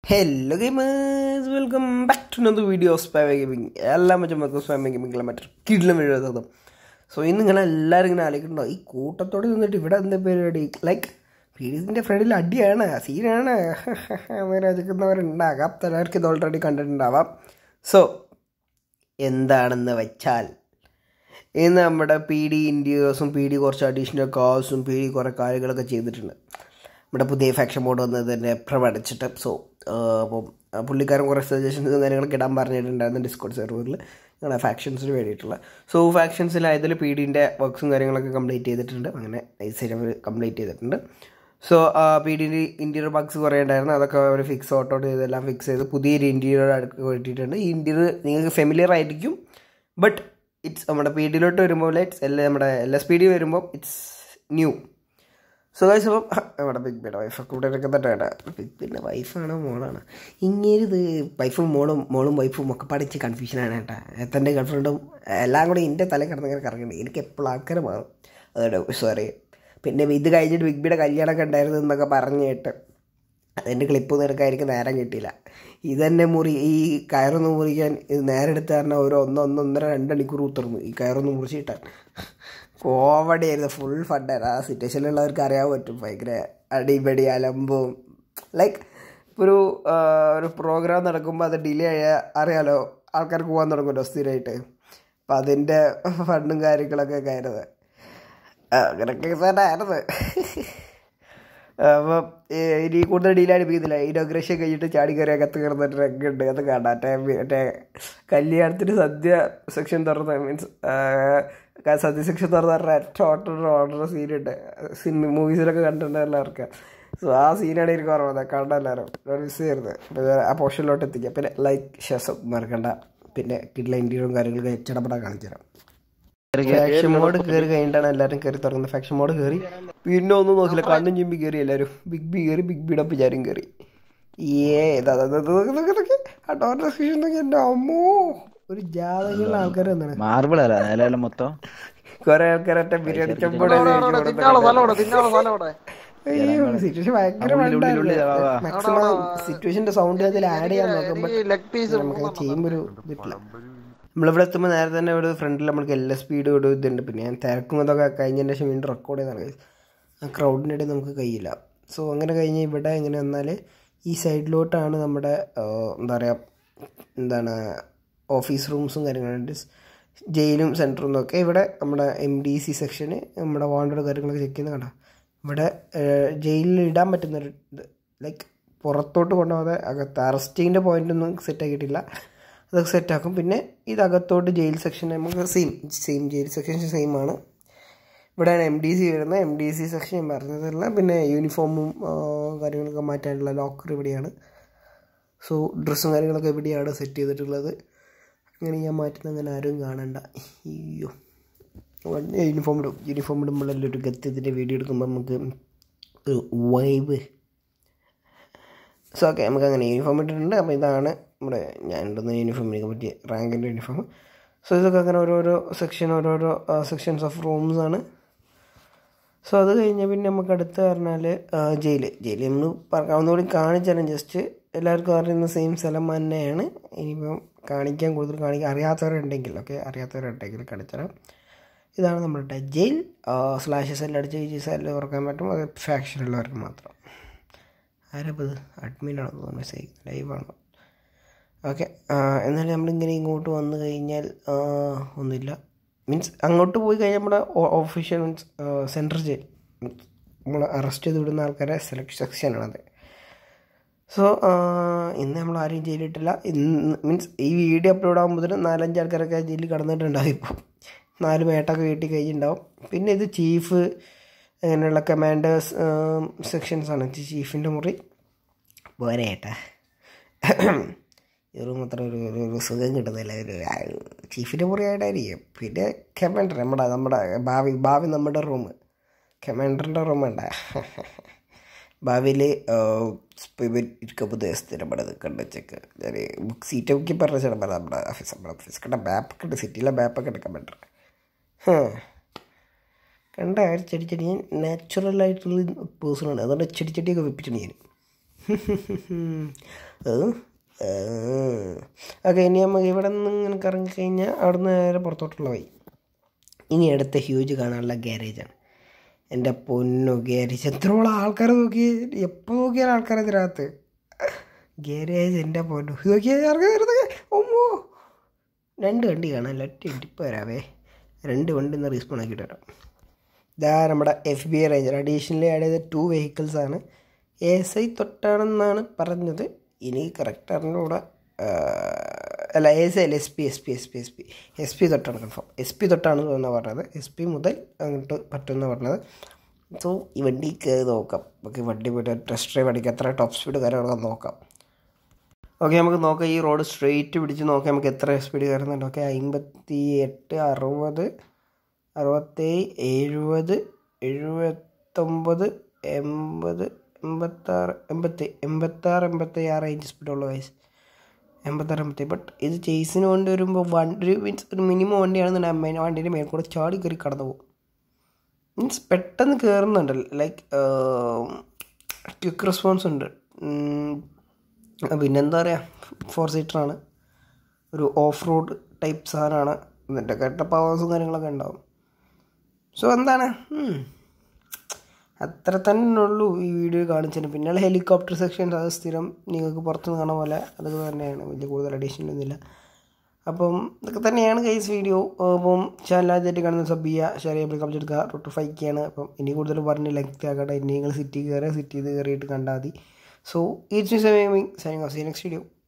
hello gamers welcome back to another video സ്പാമ gaming എല്ലാ മറ്റു സ്പാമ ഗെയിമിംഗിലെ മറ്റൊരു കിടിലം വീഡിയോ തന്നു സോ ഇന്ന് ഇങ്ങനെ എല്ലാവരും ഇങ്ങനെ ആലോചിക്കണ്ടോ ഈ കൂട്ടത്തോടെ നിന്നിട്ട് ഇവിടെ എന്താ പരിപാടി ലൈക്ക് പീഡിയത്തിൻ്റെ ഫ്രണ്ടിൽ അടിയാണ് സീനാണ് എന്ന് രചിക്കുന്നവരുണ്ടാകാം ചിലർക്ക് ഇത് ഓൾറെഡി കണ്ടിട്ടുണ്ടാവാം സോ എന്താണെന്ന് വെച്ചാൽ ഇന്ന് നമ്മുടെ പി ഡി ഇൻറ്റീരിയേഴ്സും പി ഡി കുറച്ച് അഡീഷണൽ കാസും പി ഡി കുറേ കാര്യങ്ങളൊക്കെ ചെയ്തിട്ടുണ്ട് നമ്മുടെ പുതിയ ഫാക്ഷൻ മോഡ് വന്നത് തന്നെ പ്രവടിച്ചിട്ട് സോ അപ്പം പുള്ളിക്കാരൻ കുറേ സജഷൻസ് കാര്യങ്ങളൊക്കെ ഇടാൻ പറഞ്ഞിട്ടുണ്ടായിരുന്നു ഡിസ്കോഡ് സെർവറിൽ ഞങ്ങളുടെ ഫാക്ഷൻസിന് വേണ്ടിയിട്ടുള്ള സോ ഫാക്ഷൻസിലായതിൽ പി ഡിൻ്റെ വർക്ക്സും കാര്യങ്ങളൊക്കെ കംപ്ലീറ്റ് ചെയ്തിട്ടുണ്ട് അങ്ങനെ നൈസായിട്ട് അവർ കംപ്ലീറ്റ് ചെയ്തിട്ടുണ്ട് സോ പി ഡിൻ്റെ ഇൻറ്റീരിയർ ബഗ്സ് കുറേ ഉണ്ടായിരുന്നു അതൊക്കെ അവർ ഫിക്സ് ഔട്ട് ഔട്ട് ചെയ്തെല്ലാം ഫിക്സ് ചെയ്ത് പുതിയൊരു ഇൻറ്റീരിയർ കിട്ടിയിട്ടുണ്ട് ഈ ഇൻറ്റീരിയർ നിങ്ങൾക്ക് ഫെമിലിയർ ആയിരിക്കും ബട്ട് ഇറ്റ്സ് നമ്മുടെ പി ഡിയിലോട്ട് വരുമ്പോൾ ഇറ്റ്സ് എല്ലാം നമ്മുടെ എൽ എസ് പി ഡി വരുമ്പോൾ ഇറ്റ്സ് ന്യൂ സോ ഗൈസ് അപ്പം നമ്മുടെ ബിഗ് ബിയുടെ വൈഫ് കൂടെ തന്നെ വേണ്ട ബിഗ് ബിൻ്റെ വൈഫാണോ മോളാണ് ഇങ്ങനെ ഇത് വൈഫും മോളും മോളും വൈഫും ഒക്കെ പഠിച്ച് കൺഫ്യൂഷനാണ് കേട്ടോ എത്തൻ്റെ ഗേൾഫ്രണ്ടും എല്ലാം കൂടി എൻ്റെ തല കിടന്ന് ഇങ്ങനെ കറങ്ങുന്നുണ്ട് എനിക്ക് എപ്പോഴും ആൾക്കാർ മാറും അതുകൊണ്ട് സോറി പിന്നെ ഇത് കഴിഞ്ഞിട്ട് ബിഗ് ബിയുടെ കല്യാണമൊക്കെ ഉണ്ടായിരുന്നു എന്നൊക്കെ പറഞ്ഞു കേട്ട് അതിൻ്റെ ക്ലിപ്പ് നിനക്കായിരിക്കും നേരം കിട്ടിയില്ല ഇതന്നെ മുറി ഈ കയറൊന്ന് മുറിക്കാൻ ഇത് നേരെ എടുത്ത് കാരണം ഒരു ഒന്ന് ഒന്നൊന്നര രണ്ട് മണിക്കൂർ ഉത്തർന്നു ഈ കയറൊന്ന് മുറിച്ചിട്ടാൻ കോമഡിയായിരുന്നു ഫുൾ ഫണ്ടായിരുന്നു ആ സിറ്റുവേഷനിലുള്ളവർക്ക് അറിയാൻ പറ്റും ഭയങ്കര അടിപടി അലമ്പും ലൈക്ക് ഇപ്പോൾ ഒരു ഒരു പ്രോഗ്രാം നടക്കുമ്പോൾ അത് ഡിലേ ആയാൽ അറിയാലോ ആൾക്കാർക്ക് പോകാൻ തുടങ്ങുമല്ലോ സ്ഥിരമായിട്ട് അപ്പം അതിൻ്റെ ഫണ്ടും കാര്യങ്ങളൊക്കെ കയറുന്നത് അങ്ങനെയൊക്കെ തന്നെ ആയിരുന്നു അപ്പം ഇനി കൂടുതൽ ഡീൽ അടുപ്പിക്കുന്നില്ല ഇനോഗ്രേഷൻ കഴിഞ്ഞിട്ട് ചാടി കയറി അകത്ത് കയറുന്നൊരു രംഗമുണ്ട് അത് കാണാം മറ്റേ മറ്റേ കല്യാണത്തിന് സദ്യ സെക്ഷൻ തുറന്ന മീൻസ് സദ്യ സെക്ഷൻ തുറന്ന ഒറ്റ ഓർഡർ ഓർഡർ സീനുണ്ട് സിനിമ മൂവീസിലൊക്കെ കണ്ടിട്ടുണ്ട് എല്ലാവർക്കും സോ ആ സീനാണ് എനിക്ക് ഓർമ്മ കണ്ട എല്ലാവരും മിസ് ചെയ്യരുത് ആ പോർഷനിലോട്ട് എത്തിക്കുക പിന്നെ ലൈക്ക് ശേഷം മറക്കണ്ട പിന്നെ കിഡ്ല ഇൻറ്റീരിയറും കാര്യങ്ങളൊക്കെ ചടപട കാണിച്ചു തരാം ഫാക്ഷൻ മോഡ് കയറി കഴിഞ്ഞിട്ടാണ് എല്ലാവരും കയറി തുടങ്ങുന്നത് ഫാക്ഷൻ മോഡ് കയറി പിന്നെ ഒന്നും നോക്കില്ല കണ്ണും ചിമ്പി കയറി എല്ലാവരും ബിഗ് ബി കയറി ബിഗ് ബിയുടെ വിചാരം കയറി ഏ എൻ്റെ അമ്മോ ഒരു ജാതകമുള്ള ആൾക്കാർ വന്നാണ് മാർബിൾ അല്ല നിലവിലെ മൊത്തം കുറെ ആൾക്കാരൊക്കെ ബിരിയാണി ചെമ്പോടെ അയ്യോ സിറ്റുവേഷൻ ഭയങ്കര മാക്സിമം സിറ്റുവേഷന്റെ സൗണ്ട് അതിൽ ആഡ് ചെയ്യാൻ നോക്കുമ്പോൾ നമുക്ക് ചെയ്യുമ്പോൾ ഒരു ഇതിട്ടില്ല നമ്മളിവിടെ എത്തുമ്പോൾ നേരെ തന്നെ ഒരു ഫ്രണ്ടിൽ നമ്മൾക്ക് എല്ലാ സ്പീഡും ഒരു ഇതുണ്ട് പിന്നെ ഞാൻ തിരക്കും അതൊക്കെ കഴിഞ്ഞതിന് ശേഷം വീണ്ടും റെക്കോർഡ് ചെയ്താണ് ആ ക്രൗഡിനിടെ നമുക്ക് കഴിയില്ല സോ അങ്ങനെ കഴിഞ്ഞ് ഇവിടെ എങ്ങനെ വന്നാൽ ഈ സൈഡിലോട്ടാണ് നമ്മുടെ എന്താ പറയുക എന്താണ് ഓഫീസ് റൂംസും കാര്യങ്ങളുണ്ട് ജയിലും സെൻറ്ററും എന്നൊക്കെ ഇവിടെ നമ്മുടെ എം ഡി സി സെക്ഷന് നമ്മുടെ വാണ്ടഡ് കാര്യങ്ങളൊക്കെ ചെക്ക് ചെയ്യുന്ന കണ്ട ഇവിടെ ജയിലിൽ ഇടാൻ പറ്റുന്നൊരു ഇത് ലൈക്ക് പുറത്തോട്ട് കൊണ്ടുപോകാതെ അകത്ത് അറസ്റ്റിങ്ങിൻ്റെ പോയിൻ്റൊന്നും സെറ്റ് ആക്കിയിട്ടില്ല അതൊക്കെ സെറ്റാക്കും പിന്നെ ഇതകത്തോട്ട് ജയിൽ സെക്ഷൻ നമുക്ക് same same jail section same ആണ് ഇവിടെയാണ് എം ഡി സി വരുന്നത് എം ഡി സി സെക്ഷൻ ഞാൻ പറഞ്ഞതല്ല പിന്നെ യൂണിഫോമും കാര്യങ്ങളൊക്കെ മാറ്റാനുള്ള ലോക്കർ ഇവിടെയാണ് സോ ഡ്രസ്സും കാര്യങ്ങളൊക്കെ ഇവിടെയാണ് സെറ്റ് ചെയ്തിട്ടുള്ളത് അങ്ങനെ ഞാൻ മാറ്റുന്ന അങ്ങനെ ആരും കാണണ്ട അയ്യോ യൂണിഫോം ഇടും യൂണിഫോം ഇടുമ്പോഴല്ലേ ഒരു ഗത്യത്തിൻ്റെ വീഡിയോ എടുക്കുമ്പോൾ നമുക്ക് ഒരു വൈബ് സോ ഓക്കെ നമുക്ക് അങ്ങനെ യൂണിഫോം ഇട്ടിട്ടുണ്ട് അപ്പോൾ ഇതാണ് നമ്മുടെ ഞാൻ ഇടുന്ന യൂണിഫോം എനിക്ക് പറ്റിയ റാങ്കിൻ്റെ യൂണിഫോം സോ ഇതൊക്കെ അങ്ങനെ ഓരോരോ സെക്ഷൻ ഓരോരോ സെക്ഷൻസ് ഓഫ് റൂംസ് ആണ് സോ അത് കഴിഞ്ഞ് പിന്നെ നമുക്ക് അടുത്ത് പറഞ്ഞാൽ ജയിൽ ജയിൽ നമ്മൾ ഒന്നുകൂടി കാണിച്ചാലും ജസ്റ്റ് എല്ലാവർക്കും അറിയുന്ന സെയിം സ്ഥലം തന്നെയാണ് ഇനിയിപ്പം കാണിക്കാൻ കൂടുതൽ കാണിക്കാൻ അറിയാത്തവരുണ്ടെങ്കിൽ ഓക്കെ അറിയാത്തവരുണ്ടെങ്കിൽ കാണിച്ചുതരാം ഇതാണ് നമ്മുടെ ജയിൽ സ്ലാഷസ് എല്ലാം അടിച്ച് ഈ സെല്ല് തുറക്കാൻ പറ്റും അത് ഫാക്ഷനുള്ളവർക്ക് മാത്രം ആരപ്പോൾ ഇത് അഡ്മിനാണോ തോന്നുന്നു മെസ്സേജ് ലൈവാണോ ഓക്കെ എന്നാലും നമ്മളിങ്ങനെ ഇങ്ങോട്ട് വന്നു കഴിഞ്ഞാൽ ഒന്നുമില്ല മീൻസ് അങ്ങോട്ട് പോയി കഴിഞ്ഞാൽ നമ്മുടെ ഓഫീഷ്യൽ മീൻസ് സെൻട്രൽ ജയിൽ നമ്മൾ അറസ്റ്റ് ചെയ്ത് വിടുന്ന ആൾക്കാരെ സെലക്ട് സെക്ഷനാണത് സോ ഇന്ന് നമ്മൾ ആരും ജയിലിട്ടില്ല ഇന്ന് മീൻസ് ഈ വീഡിയോ അപ്ലോഡ് ആകുമ്പോൾ നാലഞ്ച് ആൾക്കാരൊക്കെ ജയിലിൽ കടന്നിട്ടുണ്ടാവും ഇപ്പോൾ നാല് മേട്ടൊക്കെ വീട്ടിൽ കഴിഞ്ഞിട്ടുണ്ടാവും പിന്നെ ഇത് ചീഫ് അങ്ങനെയുള്ള കമാൻഡേഴ്സ് സെക്ഷൻസാണ് ചീഫിൻ്റെ മുറി പോരെ ഏട്ടാ ഈ റൂം അത്ര ഒരു ഒരു സുഖം കിട്ടുന്നില്ല ഒരു ചീഫിൻ്റെ മുറി ആയിട്ടായിരിക്കും പിന്നെ കമാൻഡർ നമ്മുടെ നമ്മുടെ ഭാവി ഭാവി നമ്മുടെ റൂം കമാൻഡറിൻ്റെ റൂം വേണ്ട ഭാവിയിൽ ഇരിക്കുമ്പോൾ സ്ഥിരപ്പെടുന്നത് കണ്ട് ചെക്ക് ഞാൻ ബുക്ക് സീറ്റ് ബുക്കി പറഞ്ഞ ചേട്ടൻ നമ്മുടെ ഓഫീസ് നമ്മുടെ ഓഫീസ് കണ്ട മാപ്പൊക്കെ ഉണ്ട് സിറ്റിയിലെ മാപ്പൊക്കെ ഉണ്ട് കമാൻഡർ കണ്ട ചെടി ചെടി ഞാൻ നാച്ചുറലായിട്ടുള്ള പേഴ്സണാണ് അതുകൊണ്ട് ചെടി ചെടിയൊക്കെ വെപ്പിച്ചിട്ടുണ്ട് ഞാൻ ഓക്കെ ഇനി നമുക്ക് ഇവിടെ നിന്ന് ഇങ്ങനെ കറങ്ങി കഴിഞ്ഞാൽ അവിടെ നിന്ന് നേരെ പുറത്തോട്ടുള്ള വഴി ഇനി അടുത്ത ഹ്യൂജ് കാണാനുള്ള ഗ്യാരേജാണ് എൻ്റെ പൊന്നു ഗ്യാരേജ് എത്രയോളം ആൾക്കാർ നോക്കി എപ്പോൾ നോക്കിയാലും ആൾക്കാർ ഇതിനകത്ത് ഗ്യാരേജ് എൻ്റെ പൊന്നു നോക്കിയാൽ ആൾക്കാർ ഒമ്മോ രണ്ട് വണ്ടി കാണാമല്ലോ ഒറ്റ ഇടിപ്പ് വരാവേ രണ്ട് വണ്ടി ഒന്ന് റീസ്പോൺ ആക്കിയിട്ട് വരാം ഇതാ നമ്മുടെ F B I ranger additionally add ചെയ്ത ടു വെഹിക്കിൾസ് ആണ് എസ് ഐ തൊട്ടാണെന്നാണ് പറഞ്ഞത് ഇനി കറക്റ്റ് അറിഞ്ഞൂടെ അല്ല എസ് ഐ അല്ല S P S P S P S P S P തൊട്ടാണ് കൺഫേം എസ് പി തൊട്ടാണ് എന്നാണ് പറഞ്ഞത് എസ് പി മുതൽ അങ്ങോട്ട് പറ്റുമെന്ന് പറഞ്ഞത് സോ ഈ വണ്ടി കയറി നോക്കാം നമുക്ക് വണ്ടി പോയിട്ട് ടെസ്റ്റ് ഡ്രൈവ് അടിക്കാം എത്ര ടോപ്പ് സ്പീഡ് കാര്യങ്ങളൊക്കെ നോക്കാം ഓക്കെ നമുക്ക് നോക്കാം ഈ റോഡ് സ്ട്രെയിറ്റ് പിടിച്ച് നോക്കാം നമുക്ക് എത്ര സ്പീഡ് കയറുന്നുണ്ട് ഓക്കെ അമ്പത്തി എട്ട് അറുപത് അറുപത്തേഴ് എഴുപത് എഴുപത്തൊമ്പത് എൺപത് എൺപത്താറ് എൺപത്തി എൺപത്താറ് എൺപത്തി ആറ് റേഞ്ച് സ്പീഡുള്ള വയസ്സ് എൺപത്താറ് എൺപത്തി ബട്ട് ഇത് ചേസിന് കൊണ്ട് വരുമ്പോൾ വണ്ടി മീൻസ് ഒരു മിനിമം വണ്ടിയാണെന്നുണ്ടെങ്കിൽ വണ്ടീൻ്റെ മേൽ കൂടെ ചാടി കയറി കടന്നു പോകും മീൻസ് പെട്ടെന്ന് കയറുന്നുണ്ട് ലൈക്ക് ക്വിക്ക് റെസ്പോൺസ് ഉണ്ട് പിന്നെന്താ പറയുക ഫോർ സീറ്ററാണ് ഒരു ഓഫ് റോഡ് ടൈപ്പ് സാധനമാണ് എന്നിട്ട് കേട്ട പവേഴ്സും കാര്യങ്ങളൊക്കെ ഉണ്ടാവും സോ എന്താണ് അത്ര തന്നെ ഉള്ളൂ ഈ വീഡിയോ കാണിച്ചത് പിന്നെയുള്ള ഹെലികോപ്റ്റർ സെക്ഷൻസ് അത് സ്ഥിരം നിങ്ങൾക്ക് പുറത്തുനിന്ന് കാണുന്ന പോലെ അതൊക്കെ തന്നെയാണ് വലിയ കൂടുതൽ അഡീഷണൽ ഒന്നുമില്ല അപ്പം ഇതൊക്കെ തന്നെയാണ് കൈസ് വീഡിയോ അപ്പം ചാനൽ ആദ്യമായിട്ട് കാണുന്ന സബ് ചെയ്യുക ഷെയർ ചെയ്യുമ്പോൾ കമൻറ്റ് എടുക്കുക ടോട്ട് ഫൈക്കാണ് അപ്പം ഇനി കൂടുതൽ പറഞ്ഞ് ലെങ്ത് ആക്കട്ടെ ഇനി നിങ്ങൾ സിറ്റി കയറുക സിറ്റി കയറിയിട്ട് കണ്ടാൽ മതി so it's me signing off see next video